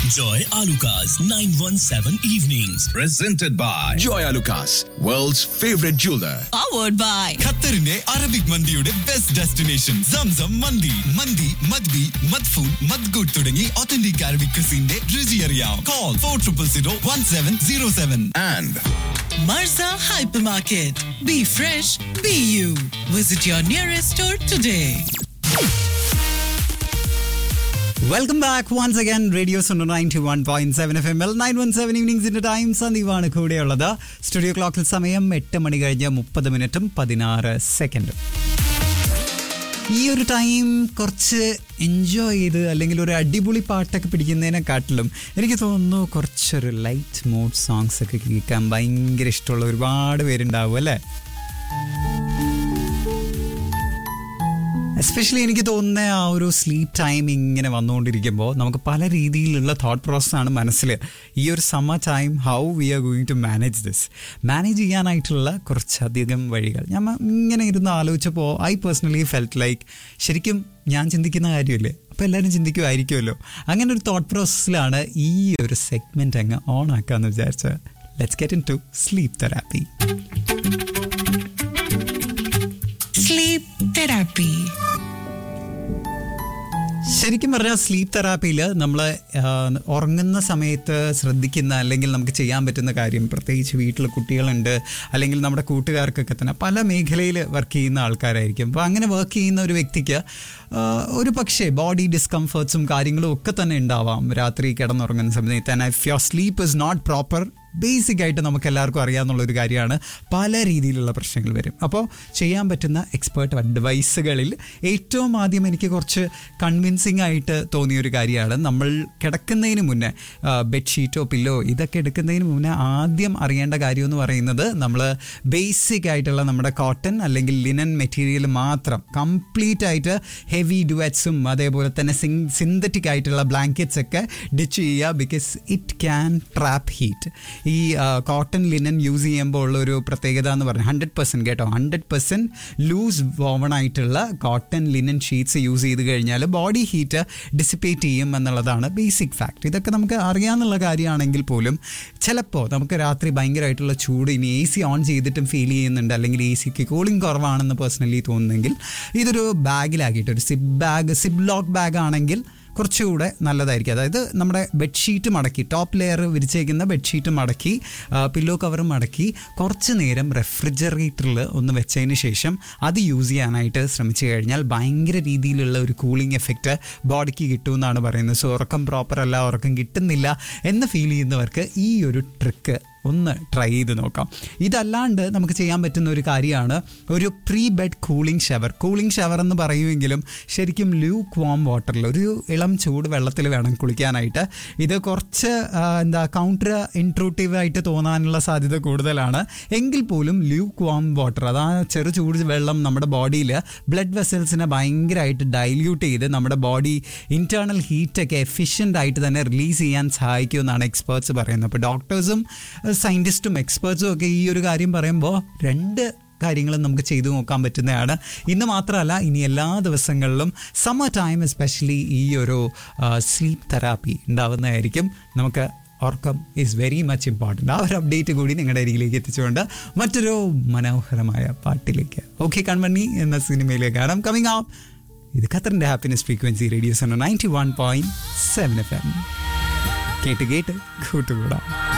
Joy Alukas, 917 Evenings. Presented by Joy Alukas, world's favorite jeweler. powered by ഖത്തറിന്റെ Arabic മന്തിയുടെ best destination Zamzam മന്തി മന്തി മദ്ബി മദ്ഫൂൻ മദ്ഗുഡ് തുടങ്ങി ഒത്തന്റിക് അറബിക് ക്രിസിന്റെ രുചി അറിയാം call four triple zero one seven zero seven And Marza Hypermarket. Be fresh, be you. Visit your nearest store today. Welcome back once again radio zone ninety one point seven F M L nine one seven ഈവനിങ്സിന്റെ time സന്ദീപാണ് കൂടെയുള്ളത് studio ക്ലോക്കിൽ സമയം എട്ട് മണി കഴിഞ്ഞ് മുപ്പത് മിനിറ്റും പതിനാറ് സെക്കൻഡും ഈ ഒരു ടൈം കുറച്ച് എൻജോയ് ചെയ്ത് അല്ലെങ്കിൽ ഒരു അടിപൊളി പാട്ടൊക്കെ പിടിക്കുന്നതിനെക്കാട്ടിലും എനിക്ക് തോന്നുന്നു കുറച്ചൊരു ലൈറ്റ് മൂഡ് സോങ്സ് ഒക്കെ കേൾക്കാൻ ഭയങ്കര ഇഷ്ടമുള്ള ഒരുപാട് പേരുണ്ടാവും അല്ലേ എസ്പെഷ്യലി എനിക്ക് തോന്നുന്ന ആ ഒരു സ്ലീപ്പ് ടൈം ഇങ്ങനെ വന്നുകൊണ്ടിരിക്കുമ്പോൾ നമുക്ക് പല രീതിയിലുള്ള തോട്ട് പ്രോസസ്സാണ് മനസ്സിൽ ഈ ഒരു summer time how we are going to manage this manage ചെയ്യാനായിട്ടുള്ള കുറച്ചധികം വഴികൾ ഞാൻ ഇങ്ങനെ ഇരുന്ന് ആലോചിച്ചപ്പോൾ ഐ പേഴ്സണലി ഫെൽറ്റ് ലൈക്ക് ശരിക്കും ഞാൻ ചിന്തിക്കുന്ന കാര്യമല്ലേ അപ്പോൾ എല്ലാവരും ചിന്തിക്കുമായിരിക്കുമല്ലോ അങ്ങനെ ഒരു തോട്ട് പ്രോസസ്സിലാണ് ഈ ഒരു സെഗ്മെൻറ്റ് അങ്ങ് ഓൺ ആക്കാമെന്ന് വിചാരിച്ചത് let's get into sleep therapy Sleep therapy. ശരിക്കും പറഞ്ഞാൽ സ്ലീപ്പ് തെറാപ്പിയിൽ നമ്മൾ ഉറങ്ങുന്ന സമയത്ത് ശ്രദ്ധിക്കുന്ന അല്ലെങ്കിൽ നമുക്ക് ചെയ്യാൻ പറ്റുന്ന കാര്യം പ്രത്യേകിച്ച് വീട്ടിൽ കുട്ടികളുണ്ട് അല്ലെങ്കിൽ നമ്മുടെ കൂട്ടുകാർക്കൊക്കെ തന്നെ പല മേഖലയിൽ വർക്ക് ചെയ്യുന്ന ആൾക്കാരായിരിക്കും അപ്പോൾ അങ്ങനെ വർക്ക് ചെയ്യുന്ന ഒരു വ്യക്തിക്ക് ആ, ഒരു പക്ഷേ ബോഡി ഡിസ്കംഫേർട്സും കാര്യങ്ങളും ഒക്കെ തന്നെ ഉണ്ടാവാം രാത്രി കിടന്നുറങ്ങുന്ന സമയത്ത് and if your sleep is not proper basic ആയിട്ട് നമുക്ക് എല്ലാവർക്കും അറിയാവുന്ന ഒരു കാര്യമാണ് പല രീതിയിലുള്ള പ്രശ്നങ്ങൾ വരും അപ്പോൾ ചെയ്യാൻ പറ്റുന്ന എക്സ്പേർട്ട് അഡ്വൈസുകളിൽ ഏറ്റവും ആദ്യം എനിക്ക് കുറച്ച് കൺവിൻസിങ് ആയിട്ട് തോന്നിയ ഒരു കാര്യമാണ് നമ്മൾ കിടക്കുന്നതിന് മുന്നേ ബെഡ്ഷീറ്റോ പില്ലോ ഇതൊക്കെ എടുക്കുന്നതിന് മുന്നേ ആദ്യം അറിയേണ്ട കാര്യം എന്ന് പറയുന്നത് നമ്മൾ ബേസിക് ആയിട്ടുള്ള നമ്മുടെ കോട്ടൺ അല്ലെങ്കിൽ ലിനൻ മെറ്റീരിയൽ മാത്രം കംപ്ലീറ്റ് ആയിട്ട് ഹെവി ഡുവറ്റ്സും അതേപോലെ തന്നെ സിന്തറ്റിക് ആയിട്ടുള്ള ബ്ലാങ്കറ്റ്സ് ഒക്കെ ഡിച്ച് ചെയ്യുക because it can trap heat ഈ കോട്ടൺ ലിനൻ യൂസ് ചെയ്യുമ്പോൾ ഉള്ള ഒരു പ്രത്യേകത എന്ന് പറഞ്ഞാൽ ഹൺഡ്രഡ് പെർസെൻറ്റ് കേട്ടോ ഹൺഡ്രഡ് പെർസെൻറ്റ് ലൂസ് വോവൺ ആയിട്ടുള്ള കോട്ടൺ ലിനൻ ഷീറ്റ്സ് യൂസ് ചെയ്ത് കഴിഞ്ഞാൽ ബോഡി ഹീറ്റ് ഡിസിപ്പേറ്റ് ചെയ്യും എന്നുള്ളതാണ് ബേസിക് ഫാക്ട് ഇതൊക്കെ നമുക്ക് അറിയാമെന്നുള്ള കാര്യമാണെങ്കിൽ പോലും ചിലപ്പോൾ നമുക്ക് രാത്രി ഭയങ്കരമായിട്ടുള്ള ചൂട് ഇനി എ സി ഓൺ ചെയ്തിട്ടും ഫീൽ ചെയ്യുന്നുണ്ട് അല്ലെങ്കിൽ എ സിക്ക് കൂളിംഗ് കുറവാണെന്ന് പേഴ്സണലി തോന്നുന്നെങ്കിൽ ഇതൊരു ബാഗിലാക്കിയിട്ട് ഒരു zip bag zip lock bag ആണെങ്കിൽ കുറച്ചുകൂടെ നല്ലതായിരിക്കും അതായത് നമ്മുടെ ബെഡ്ഷീറ്റ് മടക്കി ടോപ്പ് ലെയർ വിരിച്ചേക്കുന്ന ബെഡ്ഷീറ്റ് മടക്കി പില്ലോ കവർ മടക്കി കുറച്ച് നേരം റെഫ്രിജറേറ്ററിൽ ഒന്ന് വെച്ചതിന് ശേഷം അത് യൂസ് ചെയ്യാനായിട്ട് ശ്രമിച്ചു കഴിഞ്ഞാൽ ഭയങ്കര രീതിയിലുള്ള ഒരു കൂളിംഗ് എഫക്റ്റ് ബോഡിക്ക് കിട്ടുമെന്നാണ് പറയുന്നത് സോ ഉറക്കം പ്രോപ്പർ അല്ല ഉറക്കം കിട്ടുന്നില്ല എന്ന് ഫീൽ ചെയ്യുന്നവർക്ക് ഈ ഒരു ട്രിക്ക് ഒന്ന് ട്രൈ ചെയ്ത് നോക്കാം ഇതല്ലാണ്ട് നമുക്ക് ചെയ്യാൻ പറ്റുന്ന ഒരു കാര്യമാണ് ഒരു pre bed cooling shower cooling shower എന്ന് പറയുമെങ്കിലും ശരിക്കും ലൂക്ക് വാം വാട്ടറിൽ ഒരു ഇളം ചൂട് വെള്ളത്തിൽ വേണം കുളിക്കാനായിട്ട് ഇത് കുറച്ച് ആ, എന്താ കൗണ്ടർ ഇൻട്രൂട്ടീവ് ആയിട്ട് തോന്നാനുള്ള സാധ്യത കൂടുതലാണ് എങ്കിൽ പോലും ലൂക്ക് വാം വാട്ടർ അതാ ചെറു ചൂട് വെള്ളം നമ്മുടെ ബോഡിയിൽ ബ്ലഡ് വെസൽസിനെ ഭയങ്കരമായിട്ട് ഡൈല്യൂട്ട് ചെയ്ത് നമ്മുടെ ബോഡി ഇന്റേണൽ ഹീറ്റൊക്കെ എഫിഷ്യൻ്റ് ആയിട്ട് തന്നെ റിലീസ് ചെയ്യാൻ സഹായിക്കുമെന്നാണ് എക്സ്പേർട്സ് പറയുന്നത് അപ്പോൾ ഡോക്ടേഴ്സും സയൻറ്റിസ്റ്റും എക്സ്പേർട്സും ഒക്കെ ഈ ഒരു കാര്യം പറയുമ്പോൾ രണ്ട് കാര്യങ്ങളും നമുക്ക് ചെയ്തു നോക്കാൻ പറ്റുന്നതാണ് ഇന്ന് മാത്രമല്ല ഇനി എല്ലാ ദിവസങ്ങളിലും സമ്മർ ടൈം എസ്പെഷ്യലി ഈ ഒരു സ്ലീപ്പ് തെറാപ്പി ഉണ്ടാവുന്നതായിരിക്കും നമുക്ക് ഉറക്കം ഈസ് വെരി മച്ച് ഇമ്പോർട്ടൻ്റ് ആ ഒരു അപ്ഡേറ്റ് കൂടി നിങ്ങളുടെ അരികിലേക്ക് എത്തിച്ചുകൊണ്ട് മറ്റൊരു മനോഹരമായ പാട്ടിലേക്ക് ഓക്കെ കൺമണി എന്ന സിനിമയിലേക്ക് കാണാം കമ്മിങ് ആവും ഇത് ഖത്തറിൻ്റെ happiness frequency radios ninety one point seven F M കേട്ട് കേട്ട് കൂട്ടുകൂടാം